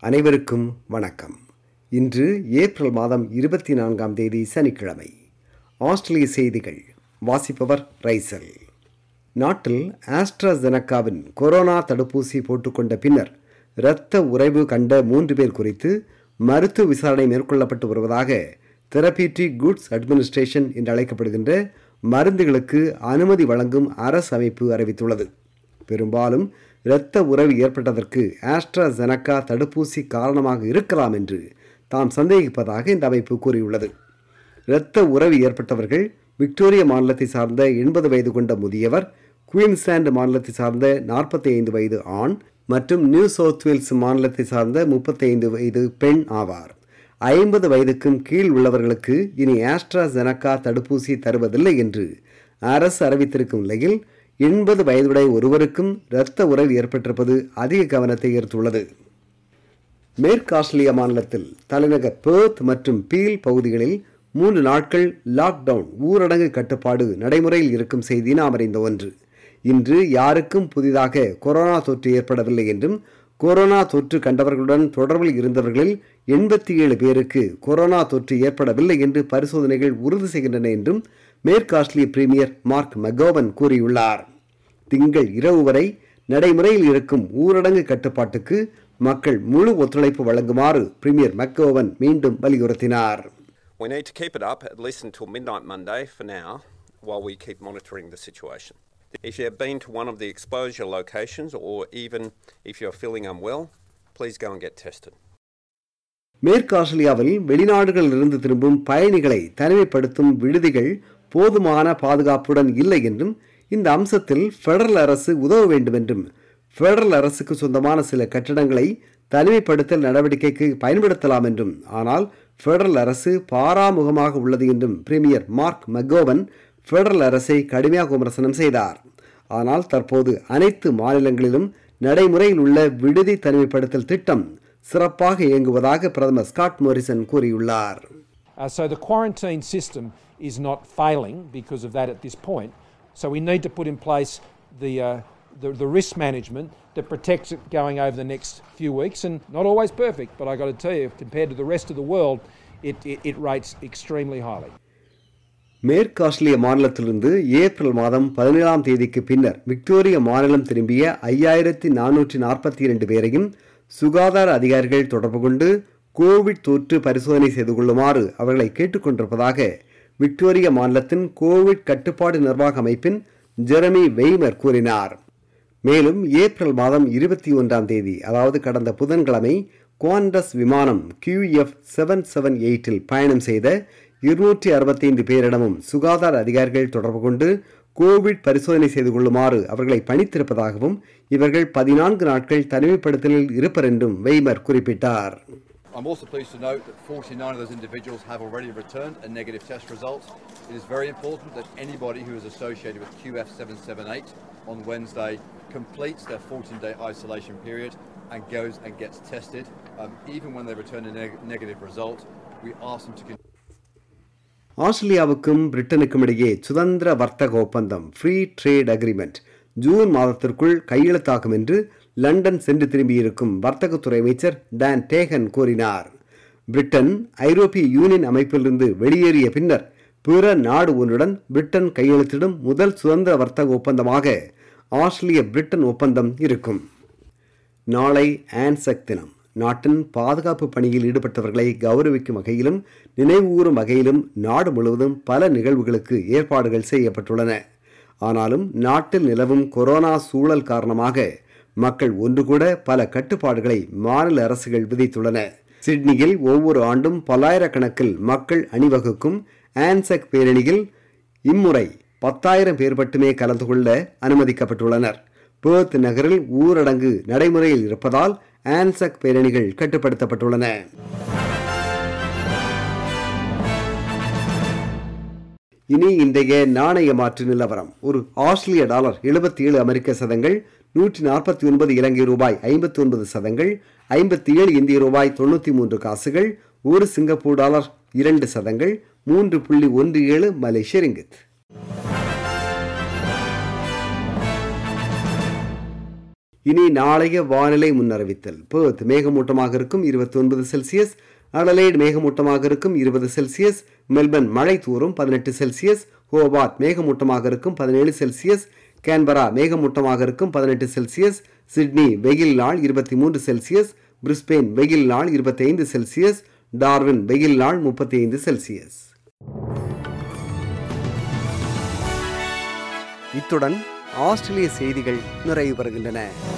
அனைவருக்கும் வணக்கம் இன்று ஏப்ரல் மாதம் இருபத்தி நான்காம் தேதி சனிக்கிழமை ஆஸ்திரேலிய செய்திகள் வாசிப்பவர் ரைசல் நாட்டில் ஆஸ்ட்ராசெனக்காவின் கொரோனா தடுப்பூசி போட்டுக்கொண்ட பின்னர் இரத்த உறைவு கண்ட மூன்று பேர் குறித்து மருத்துவ விசாரணை மேற்கொள்ளப்பட்டு வருவதாக தெரபியூட்டிக் குட்ஸ் அட்மினிஸ்ட்ரேஷன் என்று அழைக்கப்படுகின்ற மருந்துகளுக்கு அனுமதி வழங்கும் அரசு அமைப்பு அறிவித்துள்ளது பெரும்பாலும் இரத்த உறவு ஏற்பட்டதற்கு ஆஸ்ட்ராசெனக்கா தடுப்பூசி காரணமாக இருக்கலாம் என்று தாம் சந்தேகிப்பதாக இந்த அமைப்பு கூறியுள்ளது இரத்த உறவு ஏற்பட்டவர்கள் விக்டோரியா மாநிலத்தை சார்ந்த எண்பது வயது கொண்ட முதியவர் குயின்ஸ்லாந்து மாநிலத்தை சார்ந்த நாற்பத்தி ஐந்து வயது ஆண் மற்றும் நியூ சவுத் வேல்ஸ் மாநிலத்தை சார்ந்த முப்பத்தி ஐந்து வயது பெண் ஆவார் ஐம்பது வயதுக்கும் கீழ் உள்ளவர்களுக்கு இனி ஆஸ்ட்ராசெனக்கா தடுப்பூசி தருவதில்லை என்று அரசு அறிவித்திருக்கும் நிலையில் எண்பது வயதுடைய ஒருவருக்கும் இரத்த உறவு ஏற்பட்டிருப்பது அதிக கவனத்தை ஈர்த்துள்ளது மேற்கு ஆஸ்திரேலியா மாநிலத்தில் தலைநகர் பேர்த் மற்றும் பீல் பகுதிகளில் மூன்று நாட்கள் லாக்டவுன் ஊரடங்கு கட்டுப்பாடு நடைமுறையில் இருக்கும் செய்தி நாம் அறிந்த ஒன்று இன்று யாருக்கும் புதிதாக கொரோனா தொற்று ஏற்படவில்லை என்றும் கொரோனா தொற்று கண்டவர்களுடன் தொடர்பில் இருந்தவர்களில் எண்பத்தி ஏழு பேருக்கு கொரோனா தொற்று ஏற்படவில்லை என்று பரிசோதனைகள் உறுதி செய்கின்றன என்றும் மேற்கு ஆஸ்திரேலிய பிரீமியர் மார்க் மெகோவன் கூறியுள்ளார் திங்கள் இரவு வரை நடைமுறையில் இருக்கும் ஊரடங்கு கட்டுப்பாட்டுக்கு மக்கள் முழு ஒத்துழைப்பு வழங்குமாறு பிரீமியர் மெக்கோவன் மீண்டும் வலியுறுத்தினார் We need to keep it up at least until midnight Monday for now while we keep monitoring the situation. If you have been to one of the exposure locations or even if you're feeling unwell, please go and get tested. மேற்கு ஆஸ்திரேலியாவில் வெளிநாடுகளிலிருந்து திரும்பும் பயணிகளை தனிமைப்படுத்தும் விடுதிகள் போதுமான பாதுகாப்புடன் இல்லை என்றும் இந்த அம்சத்தில் ஃபெடரல் அரசு உதவ வேண்டும் என்றும் ஃபெடரல் அரசுக்கு சொந்தமான சில கட்டடங்களை தனிமைப்படுத்தல் நடவடிக்கைக்கு பயன்படுத்தலாம் என்றும் ஆனால் ஃபெடரல் அரசு பாராமுகமாக உள்ளது என்றும் பிரீமியர் மார்க் மெகோவன் ஃபெடரல் அரசை கடுமையாக விமர்சனம் செய்தார் ஆனால் தற்போது அனைத்து மாநிலங்களிலும் நடைமுறையில் உள்ள விடுதி தனிமைப்படுத்தல் திட்டம் சிறப்பாக இயங்குவதாக பிரதமர் ஸ்காட் மோரிசன் கூறியுள்ளார் Uh, so the quarantine system is not failing because of that at this point. So we need to put in place the, uh, the, the risk management that protects it going over the next few weeks. And not always perfect, but i got to tell you, compared to the rest of the world, it, it, it rates extremely highly. மேற்கு ஆஸ்திரேலிய மாநிலத்திலிருந்து April மாதம் பதினேழாம் தேதிக்கு பின்னர் Victoria மாநிலம் திரும்பிய ஐயாயிரத்தி நானூற்றி நாற்பத்தி இரண்டு பேரையும் சுகாதார அதிகாரிகள் தொடர்பு கொண்டு கோவிட் தொற்று பரிசோதனை செய்து கொள்ளுமாறு அவர்களை கேட்டுக்கொண்டிருப்பதாக விக்டோரியா மாநிலத்தின் கோவிட் கட்டுப்பாடு நிர்வாக அமைப்பின் ஜெரமி வெய்மர் கூறினார் மேலும் ஏப்ரல் மாதம் இருபத்தி ஒன்றாம் தேதி அதாவது கடந்த புதன்கிழமை குவாண்டஸ் விமானம் QF செவன் செவன் எயிட்டில் பயணம் செய்த இருநூற்றி அறுபத்தைந்து பேரிடமும் சுகாதார அதிகாரிகள் தொடர்பு கொண்டு கோவிட் பரிசோதனை செய்து கொள்ளுமாறு அவர்களை பணித்திருப்பதாகவும் இவர்கள் பதினான்கு நாட்கள் தனிமைப்படுத்தலில் இருப்பர் என்றும் வெய்மர் குறிப்பிட்டார் I'm also pleased to note that 49 of those individuals have already returned a negative test result. It is very important that anybody who is associated with QF778 on Wednesday completes their 14 day isolation period and goes and gets tested. Um, even when they return a neg- negative result, we ask them to continue. ஆஸ்திரேலியாவுக்கும் பிரிட்டனுக்கும் இடையே சுதந்திர வர்த்தக ஒப்பந்தம் free trade agreement June மாதத்திற்குள் கையெழுத்தாகும் என்று London சென்று திரும்பியிருக்கும் வர்த்தகத்துறை அமைச்சர் டான் டேகன் கூறினார் பிரிட்டன் ஐரோப்பிய யூனியன் அமைப்பிலிருந்து வெளியேறிய பின்னர் பிற நாடு ஒன்றுடன் பிரிட்டன் கையெழுத்திடும் முதல் சுதந்திர வர்த்தக ஒப்பந்தமாக ஆஸ்திரேலிய பிரிட்டன் ஒப்பந்தம் இருக்கும் நாளை ஆன்சக் தினம் நாட்டின் பாதுகாப்பு பணியில் ஈடுபட்டவர்களை கௌரவிக்கும் வகையிலும் நினைவுகூரும் வகையிலும் நாடு முழுவதும் பல நிகழ்வுகளுக்கு ஏற்பாடுகள் செய்யப்பட்டுள்ளன ஆனாலும் நாட்டில் நிலவும் கொரோனா சூழல் காரணமாக மக்கள் ஒன்று கூட பல கட்டுப்பாடுகளை மாநில அரசுகள் விதித்துள்ளன சிட்னியில் ஒவ்வொரு ஆண்டும் பல்லாயிரக்கணக்கில் மக்கள் அணிவகுக்கும் ஆன்சக் பேரணியில் இம்முறை பத்தாயிரம் பேர் மட்டுமே கலந்து கொள்ள அனுமதிக்கப்பட்டுள்ளனர் பேர்த் நகரில் ஊரடங்கு நடைமுறையில் இருப்பதால் ஆன்சக் பேரணிகள் கட்டுப்படுத்தப்பட்டுள்ளன இனி இன்றைய நாணய மாற்று நிலவரம் ஒரு ஆஸ்திரேலிய டாலர் எழுபத்தி ஏழு அமெரிக்க சதங்கள் நூற்றி நாற்பத்தி ஒன்பது இலங்கை ரூபாய் ஐம்பத்தி ஒன்பது சதங்கள் ஐம்பத்தி ஏழு இந்திய ரூபாய் தொண்ணூற்றி மூன்று காசுகள் ஒரு சிங்கப்பூர் டாலர் இரண்டு சதங்கள் மூன்று புள்ளி ஒன்று ஏழு மலேசிய ரிங்கித் இனி நாளைய வானிலை முன்னறிவித்தல் பேர்த் மேகமூட்டமாக இருக்கும் இருபத்தி ஒன்பது செல்சியஸ் அடலைட் மேகமூட்டமாக இருக்கும் இருபது செல்சியஸ் மெல்பர்ன் மழை தூறும் பதினெட்டு செல்சியஸ் ஹோபார்ட் மேகமூட்டமாக இருக்கும் பதினேழு செல்சியஸ் கேன்பரா மேகமூட்டமாக இருக்கும் பதினெட்டு செல்சியஸ் சிட்னி வெயில் நாள் இருபத்தி மூன்று செல்சியஸ் பிரிஸ்பெயின் வெயில் நாள் இருபத்தைந்து செல்சியஸ் டார்வின் வெயில் நாள் முப்பத்தி ஐந்து செல்சியஸ் இத்துடன் ஆஸ்திரேலிய செய்திகள் நிறைவு பெறுகின்றன